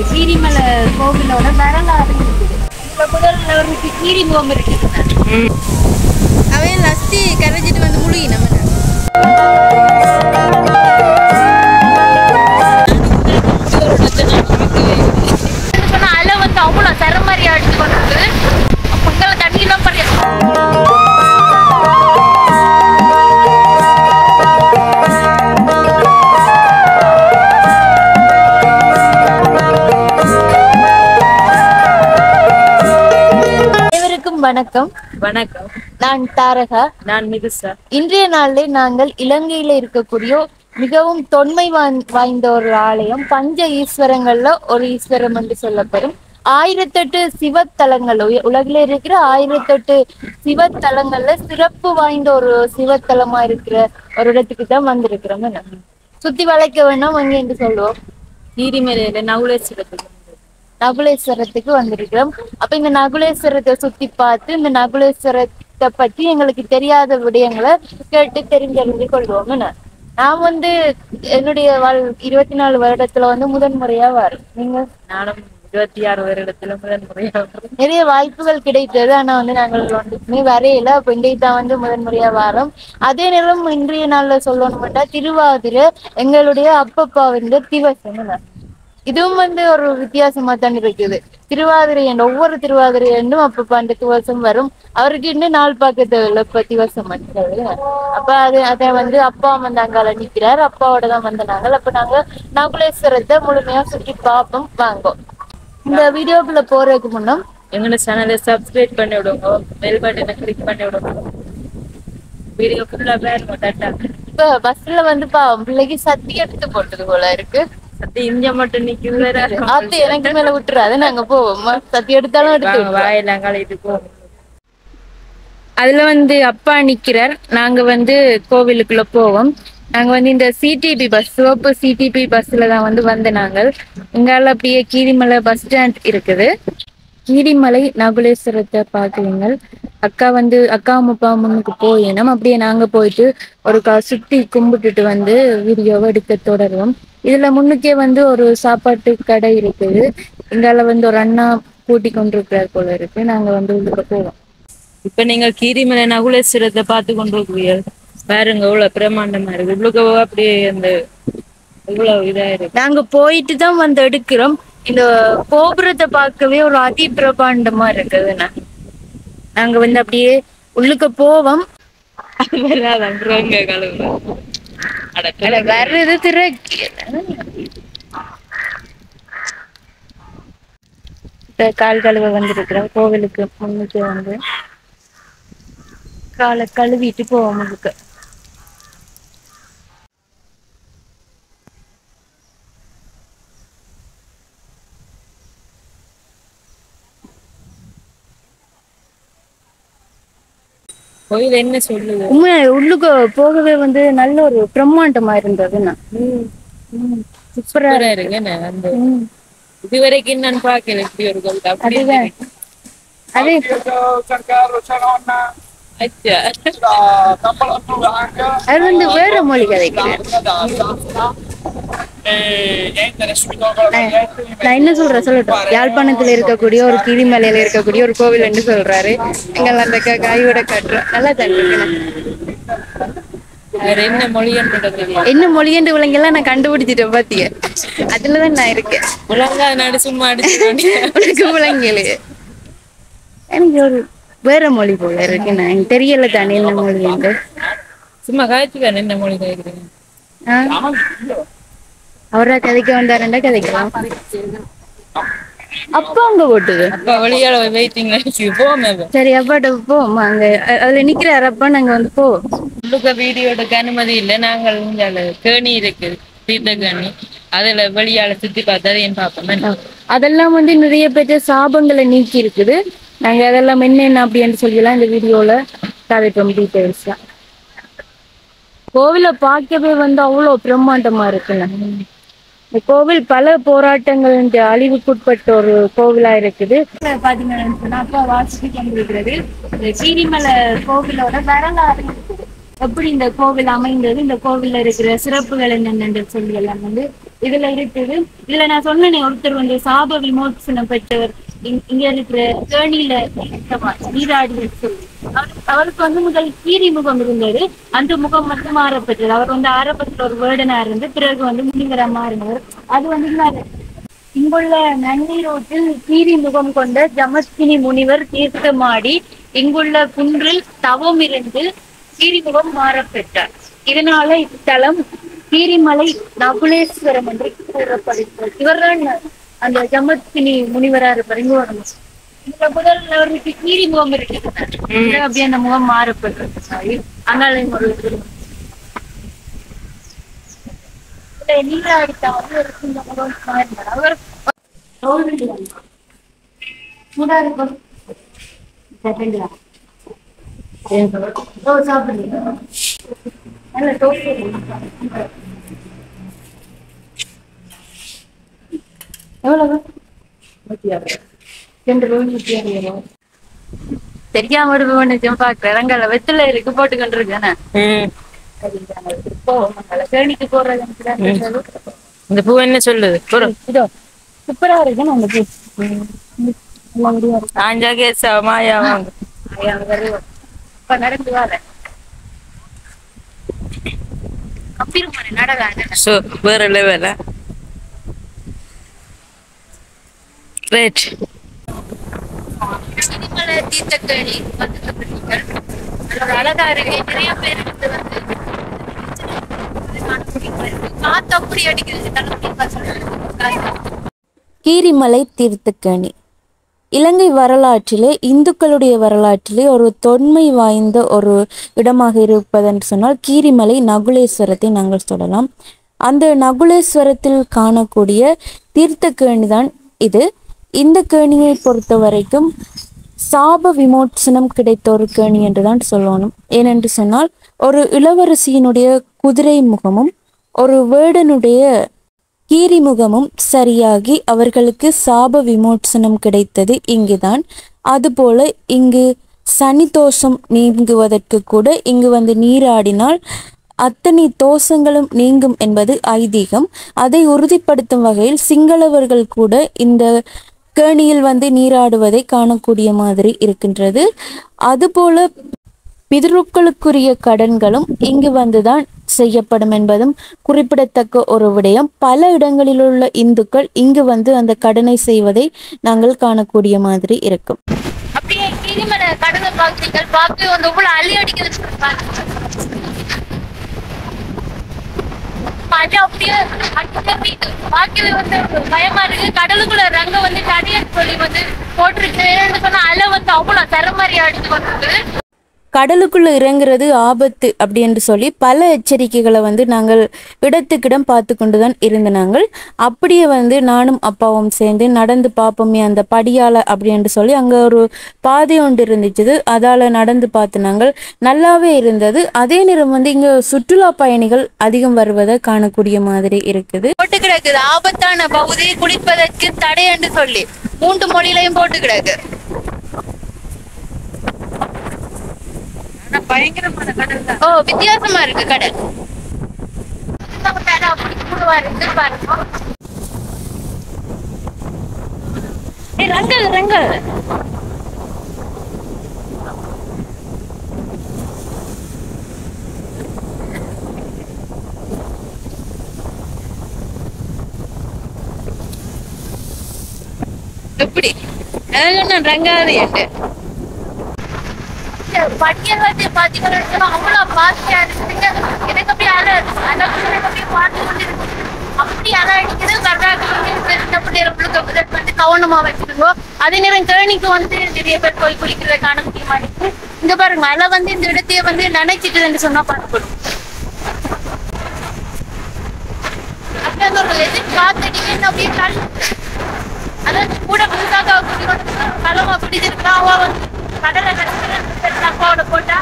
கீரிமலை கோவிலோட வரலாறு இருக்குது இதுல முதல்ல ஒரு கீரி முகம் இருக்குது அவன் லஸ்தி கரைச்சிட்டு வந்து முழுகி நம்ம சொன்னா அலை வந்து அவ்வளோ சரமாரி அடிச்சு கொண்டு மக்களை தண்ணியெல்லாம் பண்ணி அனைவருக்கும் வணக்கம் வணக்கம் நான் தாரகா நான் மிதுசா இன்றைய நாளில் நாங்கள் இலங்கையில இருக்கக்கூடிய மிகவும் தொன்மை வாய்ந்- வாய்ந்த ஒரு ஆலயம் பஞ்ச ஈஸ்வரங்கள்ல ஒரு ஈஸ்வரம் என்று சொல்லப்படும் ஆயிரத்தெட்டு சிவத்தலங்கள் உய- உலகில இருக்கிற ஆயிரத்தெட்டு சிவத்தலங்கள்ல சிறப்பு வாய்ந்த ஒரு சிவத்தலமா இருக்கிற ஒரு இடத்துக்கு தான் வந்திருக்கிறோம் என்ன? சுத்தி வளைக்க வேணாம் அங்கே என்று சொல்லுவோம் கீரிமலையில நவுலேஸ்வரத்துக்கு நகுலேஸ்வரத்துக்கு வந்திருக்கிறோம் அப்ப இந்த நகுலேஸ்வரத்தை சுத்தி பார்த்து இந்த நகுலேஸ்வரத்தை பற்றி எங்களுக்கு தெரியாத விடயங்களை கேட்டு தெரிஞ்சறிந்து கொள்வோம் என்ன? நான் வந்து என்னுடைய வாழ் இருபத்தி நாலு வருடத்துல வந்து முதன் முறையா வரும் நீங்க நானும் இருபத்தி ஆறு வருடத்துல முதன் முறையா வர்றேன். நிறைய வாய்ப்புகள் கிடைத்தது ஆனா வந்து நாங்கள் ஒன்றுமே வரையில அப்ப இன்றைக்கு தான் வந்து முதன் முறையா வரோம் அதே நேரம் இன்றைய நாள்ல சொல்லணும்னா திருவாதிரை எங்களுடைய அப்பப்பாவின் திவசம் என்ன? இதுவும் வந்து ஒரு வித்தியாசமா தான் இருக்குது திருவாதிரை என்ற ஒவ்வொரு திருவாதிரை என்றும் அப்பப்ப அந்த திவசம் வரும் அவருக்கு இன்னும் நாள் பார்க்க தேவையில்ல இப்ப திவசம் மட்டும் அப்ப அது அதை வந்து அப்பா வந்து அங்கால நிக்கிறார் அப்பாவோட தான் வந்த நாங்கள் அப்ப நாங்க நகுலேஸ்வரத்தை முழுமையா சுற்றி பார்ப்போம் வாங்கோம் இந்த வீடியோக்குள்ள போறதுக்கு முன்னம் எங்களோட சேனலை சப்ஸ்கிரைப் பண்ணி விடுங்க பெல் பட்டனை கிளிக் பண்ணி விடுங்க வீடியோ ஃபுல்லா பாருங்க டாட்டா இப்ப பஸ்ல வந்து பாவம் பிள்ளைக்கு சத்தி எடுத்து போட்டது போல இருக்கு சத்தி இங்க மட்டும் நிக்குது வேற அது எனக்கு மேல விட்டுறாது நாங்க போவோம் சத்தி எடுத்தாலும் எடுத்து வாங்க, வாயெல்லாம் கழுவிட்டு போவோம் அதுல வந்து அப்பா நிக்கிறார் நாங்க வந்து கோவிலுக்குள்ள போவோம் நாங்க வந்து இந்த சிடிபி பஸ் சிவப்பு சிடிபி பஸ்ல தான் வந்து வந்த நாங்கள் இங்கால அப்படியே கீரிமலை பஸ் ஸ்டாண்ட் இருக்குது கீரிமலை நகுலேஸ்வரத்தை பார்க்குறீங்கள் அக்கா வந்து அக்கா அப்பா முன்னுக்கு போயினோம் அப்படியே நாங்க போயிட்டு ஒரு கா சுத்தி கும்பிட்டுட்டு வந்து வீடியோவை எடுக்க தொடருவோம் இதுல முன்னுக்கே வந்து ஒரு சாப்பாட்டு கடை இருக்குது இங்கால வந்து ஒரு அண்ணா கூட்டி கொண்டிருக்கிறார் போல இருக்கு நாங்க வந்து உள்ளுக்க போவோம் இப்ப நீங்க கீரிமலை நகுலேஸ்வரத்தை பார்த்து கொண்டிருக்கிறீர்கள் பாருங்க இவ்வளவு பிரம்மாண்டமா இருக்கு இவ்வளவு அப்படியே அந்த இவ்வளவு இதா இருக்கு நாங்க போயிட்டு தான் வந்து எடுக்கிறோம் இந்த கோபுரத்தை பார்க்கவே ஒரு அதி பிரபாண்டமா இருக்குதுண்ணா நாங்க வந்து அப்படியே உள்ளுக்க போவோம் வராதான் புறங்க கழுவு அட வர்றது திறக்கி இப்ப கால் கழுவ வந்திருக்கிறோம் கோவிலுக்கு முன்னுக்கு வந்து காலை கழுவிட்டு போவோம் முழுக்க கோயில் என்ன சொல்லுது உண்மை உள்ளுக்கு போகவே வந்து நல்ல ஒரு பிரம்மாண்டமா இருந்ததுண்ணா சூப்பரா இருக்கு அந்த இதுவரைக்கும் நான் பார்க்கல இப்படி ஒரு கோவில் அப்படி அதுதான். அதே அச்சா அது வந்து வேற மொழி கதைக்கிறேன் நான் என்ன சொல்றேன் சொல்லட்டும் யாழ்ப்பாணத்துல இருக்கக்கூடிய ஒரு கிரிமலையில இருக்கக்கூடிய ஒரு கோவில் என்று சொல்றாரு எங்கள் அந்த க- கையோட காட்டுறோம் நல்லா தான் வேற என்ன மொழி என்றது தெரியும் என்ன மொழி என்று விலங்கெல்லாம் நான் கண்டுபிடிச்சிட்டேன் பாத்திய அதுலதான் நான் இருக்கேன் முழங்கா நாடு சும்மா அடிச்சு உனக்கு விலங்கலு எனக்கு ஒரு வேற மொழி போல இருக்கு நான் எனக்கு தெரியல தானே என்ன மொழி என்று சும்மா காய்ச்சிக்கான என்ன மொழி காய்க்கிறீங்க ஆ? அவரா கதைக்க வந்தாருண்டா கதைக்கலாம் அப்பா அங்க போட்டுது அப்பா வழியால வெயிட்டிங் போமே சரி அப்பாட்ட போவோம் அங்க அ- அதுல நிக்கிறாரு அப்பா நாங்க வந்து போவோம் உள்ளுக்க வீடியோ எடுக்க அனுமதி இல்லை நாங்கள் இங்க கேணி இருக்கு தீர்த்த கேணி அதுல வெளியால சுத்தி பார்த்து அதையும் பார்ப்போம் அதெல்லாம் வந்து நிறைய பேர்த்த சாபங்களை நீக்கி இருக்குது நாங்க அதெல்லாம் என்னென்ன அப்படின்னு சொல்லலாம் இந்த வீடியோல கதைப்போம் டீட்டெயில்ஸ்லாம் கோவிலை பார்க்கவே வந்து அவ்வளோ பிரம்மாண்டமா இருக்குல்ல இந்த கோவில் பல போராட்டங்கள் இந்த அழிவுக்குட்பட்ட ஒரு கோவிலா இருக்குது பாத்தீங்கன்னா சொன்னா அப்பா வாசிச்சு கொண்டிருக்கிறது இந்த சீரிமலை கோவிலோட வரலாறு இருக்குது எப்படி இந்த கோவில் அமைந்தது இந்த கோவில்ல இருக்கிற சிறப்புகள் என்னென்னு சொல்லி எல்லாம் வந்து இதுல இருக்குது இதுல நான் சொன்னேனே ஒருத்தர் வந்து சாப விமோசனம் பெற்றவர் இங்க- இங்க இருக்கிற கேணியில நீராடி சொல்லி அவர்- அவருக்கு வந்து முதல் கீரி முகம் இருந்தது அந்த முகம் மட்டும் மாறப்பட்டது அவர் வந்து ஆரம்பத்துல ஒரு வேர்டனா இருந்து பிறகு வந்து முனிவரா மாறினவர் அது வந்து இன்னாரு. இங்குள்ள நன்னீரோட்டில் கீரி முகம் கொண்ட ஜமஸ்கினி முனிவர் தீர்த்தமாடி இங்குள்ள குன்றில் தவம் இருந்து கீரிமுகம் மாறப்பெற்றார் இதனால இத்தலம் கீரிமலை நகுலேஸ்வரம் என்று கூறப்படுகிறது இவர்தான் அந்த ஜமஸ்கினி முனிவரா இருப்பார் இங்க வரணும் இந்த முதல் அவருக்கு கீரி முகம் இருக்கு அப்படியே அந்த முகம் மாறப்பட்டிருக்கு அங்கால ஒரு இதுல நீராடித்தா வந்து ஒரு சின்ன முகம் மாறினார் அவர் மூடாது ஓ சாப்பிடுங்க நல்ல டோஸ்ட் எவ்வளவு ரெண்டு ரூபாய் நூத்தி அறுபது தெரியாம ஒரு நிஜம் பாக்குறேன் ரங்கல வெத்தில இருக்கு போட்டு கொண்டிருக்கேன் ம். இப்போ மங்கள தேனிக்கு போடுறது இந்த பூ என்ன சொல்லுது பொறு. இதோ சூப்பரா இருக்கு அந்த பூ நல்லபடியா இருக்கு ஆஞ்சா கேசா மாயா வாங்க ஐயா, வருவோம். இப்ப நடந்து வர கம்பீரமான நடராஜன் சோ வேற லெவலா ரைட் சினிமலை தீர்த்தக்கேணி வந்துள்ளீர்கள் அதோட அழகா இருக்கு நிறைய பேர் வந்து வந்து காத்து அப்படி அடிக்குது தண்ணி காத்து. கீரிமலை தீர்த்தக்கேணி இலங்கை வரலாற்றிலே இந்துக்களுடைய வரலாற்றிலே ஒரு தொன்மை வாய்ந்த ஒரு இடமாக இருப்பதென்று சொன்னால் கீரிமலை நகுலேஸ்வரத்தை நாங்கள் சொல்லலாம் அந்த நகுலேஸ்வரத்தில் காணக்கூடிய தீர்த்தக்கேணி தான் இது இந்த கேணியை பொறுத்த வரைக்கும் சாப விமோச்சனம் கிடைத்த ஒரு கேணி என்றுதான் சொல்லணும் ஏனென்று சொன்னால் ஒரு இளவரசியினுடைய குதிரை முகமும் ஒரு வேடனுடைய கீரிமுகமும் சரியாகி அவர்களுக்கு சாப விமோசனம் கிடைத்தது இங்குதான் அதுபோல இங்கு சனி தோஷம் நீங்குவதற்கு கூட இங்கு வந்து நீராடினால் அத்தனை தோஷங்களும் நீங்கும் என்பது ஐதீகம் அதை உறுதிப்படுத்தும் வகையில் சிங்களவர்கள் கூட இந்த கேணியில் வந்து நீராடுவதை காணக்கூடிய மாதிரி இருக்கின்றது அதுபோல பிதருக்களுக்குரிய கடன்களும் இங்கு வந்துதான் செய்யப்படும் என்பதும் குறிப்பிடத்தக்க ஒரு விடயம் பல இடங்களில் உள்ள இந்துக்கள் இங்கு வந்து அந்த கடனை செய்வதை நாங்கள் காணக்கூடிய மாதிரி இருக்கும் அப்படியே கிரிமலை கடலை பார்த்தீங்கள் பார்த்து அந்த உள்ள அள்ளி அடிக்கிறது மழை அப்படியே அடிக்க மீது பார்க்கவே வந்து பயமா இருக்கு கடலுக்குள்ள ரங்க வந்து தனியார் சொல்லி வந்து போட்டிருக்கு ஏன்னு சொன்னா அலை வந்து அவ்வளவு தரமாரி அடிச்சு வந்துருக்கு கடலுக்குள்ள இறங்குறது ஆபத்து அப்படி என்று சொல்லி பல எச்சரிக்கைகளை வந்து நாங்கள் இடத்துக்கிடம் பார்த்து கொண்டு தான் இருந்த நாங்கள் அப்படியே வந்து நானும் அப்பாவும் சேர்ந்து நடந்து பார்ப்போமே அந்த படியால அப்படி என்று சொல்லி அங்கே ஒரு பாதை ஒன்று இருந்துச்சு அதால நடந்து பார்த்து நாங்கள் நல்லாவே இருந்தது அதே நேரம் வந்து இங்கே சுற்றுலா பயணிகள் அதிகம் வருவதை காணக்கூடிய மாதிரி இருக்குது போட்டு கிடக்குது ஆபத்தான பகுதி குளிப்பதற்கு தடை என்று சொல்லி மூன்று மொழியிலையும் போட்டு கிடக்கு பயங்கரமான கடல் தான் ஓ வித்தியாசமா இருக்கு கடல் கடல் அப்படி கூடவா இருக்கு பாருங்க ஏய், ரங்கல் ரங்கல் எப்படி அதான் ரங்காது என்று பட்டியல் வந்து பாத்தீங்கன்னா அவ்வளவு பாசியா இருக்குங்க எனக்கு அப்படியே அலை அலை எனக்கு அப்படியே பார்த்து கொண்டு இருக்கு. அப்படி அலை அடிக்குது கர்நாடகா சின்ன பிள்ளைகளுக்கு வந்து கவனமா வச்சுக்கோங்க அதே நேரம் கேணிக்கு வந்து நிறைய பேர் போய் குளிக்கிறத காண முடிய மாட்டேங்குது இங்க பாருங்க அலை வந்து இந்த இடத்தையே வந்து நினைச்சிட்டுன்னு சொன்னா பார்க்கணும் அப்படியே அந்த ஒரு எதிர் காத்தடிக்கன்னு அப்படியே தள்ளு அதான் கூட புதுசாக கலமா பிடிச்சிருக்கா அவ வந்து கடலை கடற்கரை போட்டா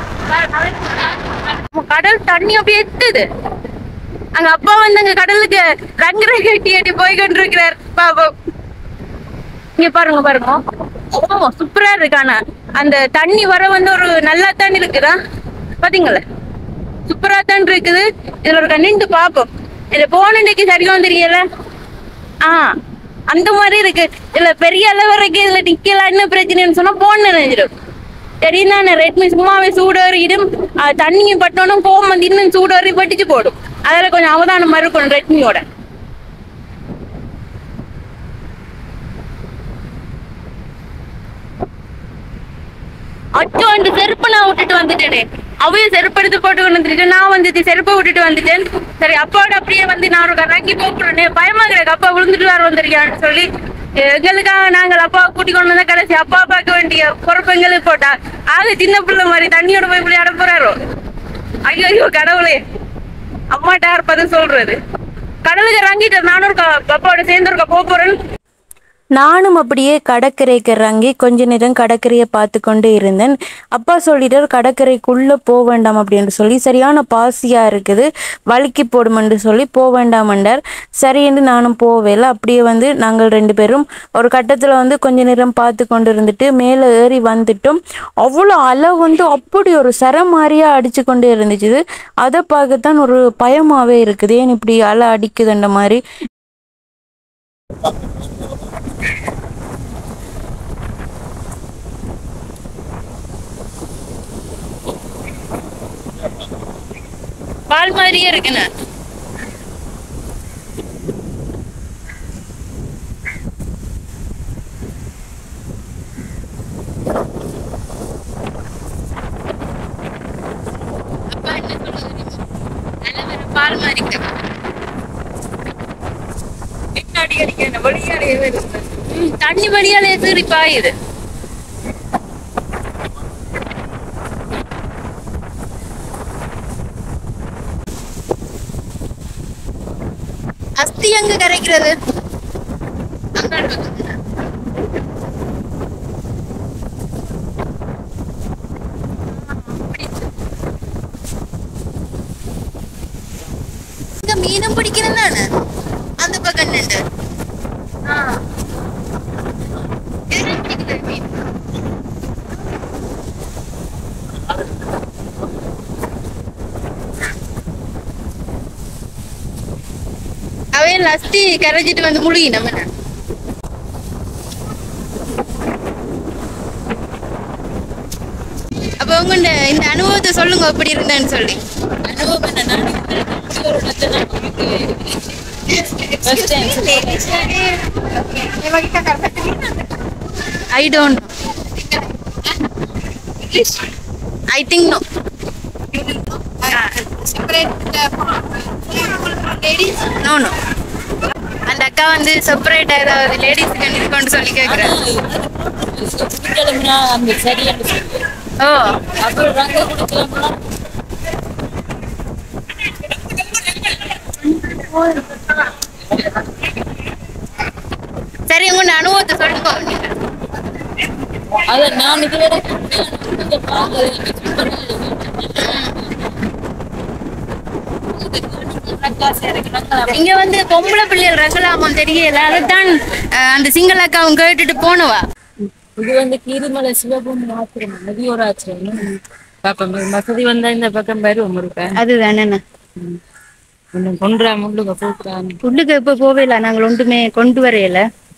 கடல் தண்ணி அப்படியே எத்துது அங்க அப்பா வந்து அங்க கடலுக்கு ரங்கரை கட்டி கட்டி போய் கொண்டிருக்கிறார் பாப்போம் இங்க பாருங்க பாருங்க ஆமா சூப்பரா இருக்கு ஆனா அந்த தண்ணி வர வந்து ஒரு நல்லா தான் இருக்குதா பாத்தீங்களா சூப்பரா தான் இருக்குது இதுல ஒரு நின்று பாப்போம் இது போன இன்னைக்கு சரியும் தெரியல ஆ அந்த மாதிரி இருக்கு இல்ல பெரிய அளவு இருக்கு இதுல நிக்கல என்ன பிரச்சனைன்னு சொன்னா போன் நினைஞ்சிடும் சரிதானே ரெட்மி சும்மாவே சூடேறிடும் ஆஹ் தண்ணியும் பட்டோனும் போகும் வந்து இன்னும் சூடேறி பட்டிச்சு போடும் அதுல கொஞ்சம் அவதானமா இருக்கணும் ரெட்மியோட அச்சோ அந்த செருப்பு நான் விட்டுட்டு வந்துட்டேனே அவையும் செருப்பு எடுத்து போட்டு வந்துட்டு நான் வந்துட்டு செருப்பை விட்டுட்டு வந்துட்டேன் சரி அப்பாவோட அப்படியே வந்து நான் ஒரு இறங்கி போகிறேன் பயமா கிடக்கு அப்பா விழுந்துட்டு வர வந்திருக்கான்னு சொல்லி எங்களுக்காக நாங்கள் அப்பா கூட்டி கொண்டு வந்தா கடைசி அப்பா பார்க்க வேண்டிய பொறுப்பு எங்களுக்கு போட்டா ஆக சின்ன பிள்ளை மாதிரி தண்ணியோட போய் விளையாட போறாரோ ஐயோ ஐயோ கடவுளே அம்மாட்ட யார் பதில் சொல்றது கடலுக்கு இறங்கிட்டு நானும் ஒரு க- அப்பாவோட சேர்ந்து ஒரு போக போறேன் நானும் அப்படியே கடற்கரைக்கு இறங்கி கொஞ்ச நேரம் கடற்கரையை பார்த்து கொண்டு இருந்தேன் அப்பா சொல்லிட்டார் கடற்கரைக்குள்ள போக வேண்டாம் அப்படின்னு சொல்லி சரியான பாசியா இருக்குது வழுக்கி போடுமென்று சொல்லி போக வேண்டாமண்டார் சரின்னு நானும் போவேல அப்படியே வந்து நாங்கள் ரெண்டு பேரும் ஒரு கட்டத்தில் வந்து கொஞ்ச நேரம் பார்த்து கொண்டு இருந்துட்டு மேலே ஏறி வந்துட்டோம் அவ்வளோ அலை வந்து அப்படி ஒரு சர மாதிரியா அடிச்சு கொண்டே இருந்துச்சு அதை பார்க்கத்தான் ஒரு பயமாவே இருக்குது ஏன் இப்படி அலை அடிக்குதுன்ற மாதிரி பால் மாதிரியே இருக்குண்ணே அப்பா என்ன சொல்லுது தெரியுமா? நல்ல வேற பால் மாதிரி கிடக்கு. என்ன அடி அடிக்க வெளியாடையே இருக்கு ம், தண்ணி வழியாலே சீறி பாயுது அஸ்தி எங்க கரைக்கிறது அங்காள் பக்கத்துல. இங்க மீனும் பிடிக்கிறேன் தானே அந்த பக்கம் நின்று இதுல பிடிக்குது மீன். அவையில் அஸ்தி கரைச்சிட்டு வந்து முழுகி நம்ம என்ன? அப்ப உங்க இந்த அனுபவத்தை சொல்லுங்க எப்படி இருந்தேன்னு சொல்லி அனுபவம் என்ன நான் இப்படி ஒரு இடத்துல நான் First time. I don't I think no no no அந்த அக்கா வந்து செப்பரேட் ஏதாவது லேடிஸ்க்கு இருக்கும்னு சொல்லி கேட்குறேன் குடிக்கலம்னா அந்த சரியான சொல்லு ஓ அப்புறம் ரங்க குடிக்கலாம்னா சரி உங்க அனுபவத்தை சொல்லுங்க அத நான் இதுவரை கொஞ்சம் பார்க்கல இங்க வந்து பொம்பளை பிள்ளைகள் ரகலாமம் தெரியல அதுதான் அஹ், அந்த சிங்கள அக்காவும் கேட்டுட்டு போனவா இது வந்து கீரிமலை சிவபூமி ஆசிரமம் நதியோர ஆசிரமம் பாப்போம் வசதி வந்தா இந்த பக்கம் வரும் இருக்கேன் அதுதானே இன்னும் கொன்றா முள்ளுக போக்குறான் புல்லுக்கு இப்ப போவே இல்லை நாங்கள் ஒன்றுமே கொண்டு வரையில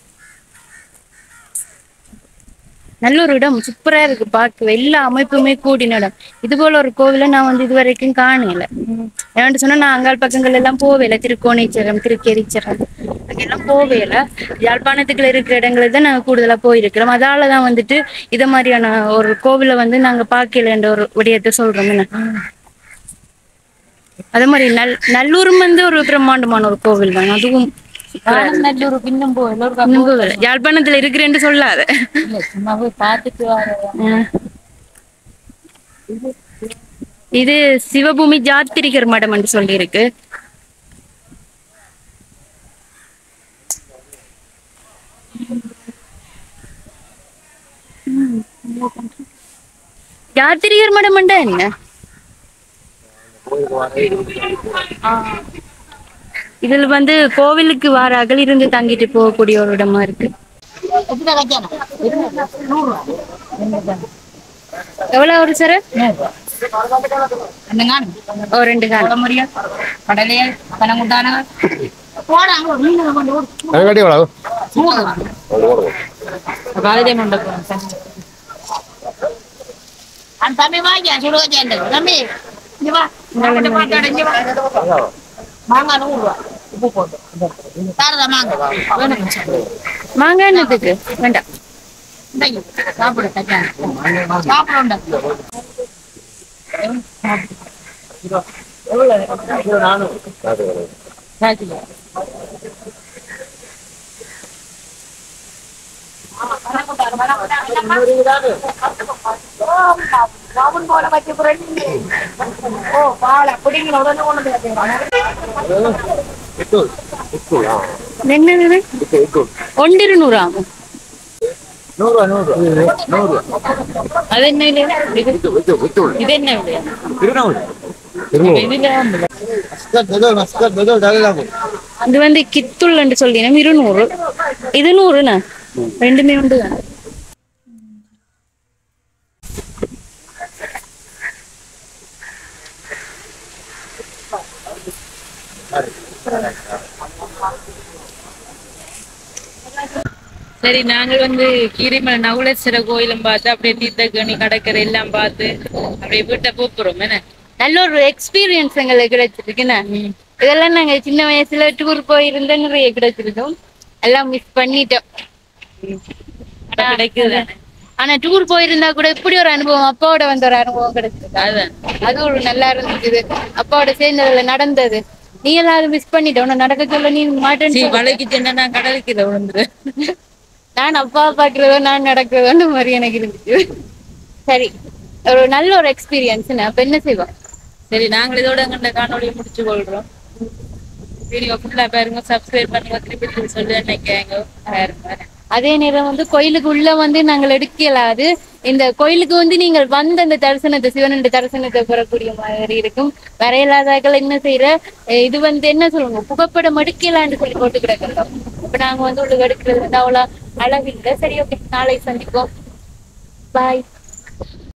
நல்ல ஒரு இடம் சூப்பரா இருக்கு பார்க்க எல்லா அமைப்புமே கூடின இடம் இது போல ஒரு கோவிலை நான் வந்து இது வரைக்கும் காணல ஏன்னு சொன்னா நான் அங்காள் பக்கங்கள் எல்லாம் போவேல திருக்கோணேச்சரம் திருக்கேரிச்சரம் அங்கெல்லாம் போவேல யாழ்ப்பாணத்துக்குள்ள இருக்கிற இடங்களுக்கு தான் நாங்க கூடுதலா போயிருக்கிறோம் அதால தான் வந்துட்டு இத மாதிரியான ஒரு கோவிலை வந்து நாங்க பார்க்கலன்ற ஒரு விடயத்தை சொல்றோம் என்ன அதே மாதிரி நல் நல்லூரும் வந்து ஒரு பிரம்மாண்டமான ஒரு கோவில் தான் அதுவும் நானும் நல்லூர் பின்னும் போ எல்லோரும் நம்புவேன். யாழ்ப்பாணத்துல இருக்கிறேன்னு சொல்லாத இல்ல சும்மா போய் பார்த்துட்டு வரேன் அஹ். இது சிவபூமி ஜாத்திரிகர் மடம் என்று சொல்லி இருக்கு ஜாத்திரிகர் மடம் என்ன ஆ. இதுல வந்து கோவிலுக்கு வார அகலிருந்து தங்கிட்டு போகக்கூடிய ஒரு இடமா இருக்கு எவ்வளவு ஒரு சார் ஓ ரெண்டு காணும் கட்டி எவ்வளவு காலையிலே மண்டபம் மாங்காய் என்னத்துக்கு வேண்டாம் என்னது ஒன்று இருநூறு ஆகும் நூறுரூவா நூறுரூவா நூறுரூவா அது என்ன இல்லையா இது இது என்ன இல்லையா திருநூறு இதுல மஸ்கட் பெதல் மஸ்கட் பெதல் டல்லாகும் இது வந்து கித்துள்ளன்னு சொல்லினோம் இருநூறு இது நூறுண்ணா ரெண்டுமே உண்டு தான் சரி நாங்கள் வந்து கீரிமலை நகுலேஸ்வர கோயிலும் பார்த்து அப்படியே தீர்த்தக்கணி கடற்கரை எல்லாம் பார்த்து அப்படியே வீட்டை போப்புறோம் என்ன நல்ல ஒரு எக்ஸ்பீரியன்ஸ் எங்களுக்கு கிடைச்சிருக்குண்ணா இதெல்லாம் நாங்க சின்ன வயசுல டூர் போயிருந்தா நிறைய கிடைச்சிருக்கோம் எல்லாம் மிஸ் பண்ணிட்டோம் ஆனா கிடைக்குது ஆனா டூர் போயிருந்தா கூட இப்படி ஒரு அனுபவம் அப்பாவோட வந்த ஒரு அனுபவம் கிடைச்சிருக்கு அதுதான் அது ஒரு நல்லா இருந்துச்சு அப்பாவோட சேர்ந்ததுல நடந்தது நீ எல்லாம் மிஸ் பண்ணிட்ட உன்னை நடக்க சொல்ல நீ மாட்டேன்னு சரி சொல்லிட்ட. வளைக்கு சென்னா நான் கடலுக்கு இதை விழுந்துரு நான் அப்பா பாக்குறதோ நான் நடக்கிறதோ மாதிரி எனக்கு இருந்துச்சு சரி ஒரு நல்ல ஒரு எக்ஸ்பீரியன்ஸ் அப்ப என்ன செய்வோம் சரி நாங்கள் இதோட எங்கள்ட காணொலியை முடிச்சு கொள்றோம் வீடியோ ஃபுல்லா பாருங்க சப்ஸ்கிரைப் பண்ணுங்க திருப்பி சொல்லி நினைக்காங்க பாருங்க அதே நேரம் வந்து கோயிலுக்கு உள்ள வந்து நாங்கள் எடுக்கலாது இந்த கோயிலுக்கு வந்து நீங்கள் வந்த அந்த தரிசனத்தை சிவனுடைய தரிசனத்தை பெறக்கூடிய மாதிரி இருக்கும் வரையலாதாக்கள் என்ன செய்யற அஹ் இது வந்து என்ன சொல்லுங்க புகைப்படம் எடுக்கலான்னு சொல்லி போட்டு கிடக்கிறோம் இப்ப நாங்க வந்து உள்ள எடுக்கிறது வந்து அவ்வளவு அழகில்லை சரி ஓகே நாளை சந்திப்போம் பாய்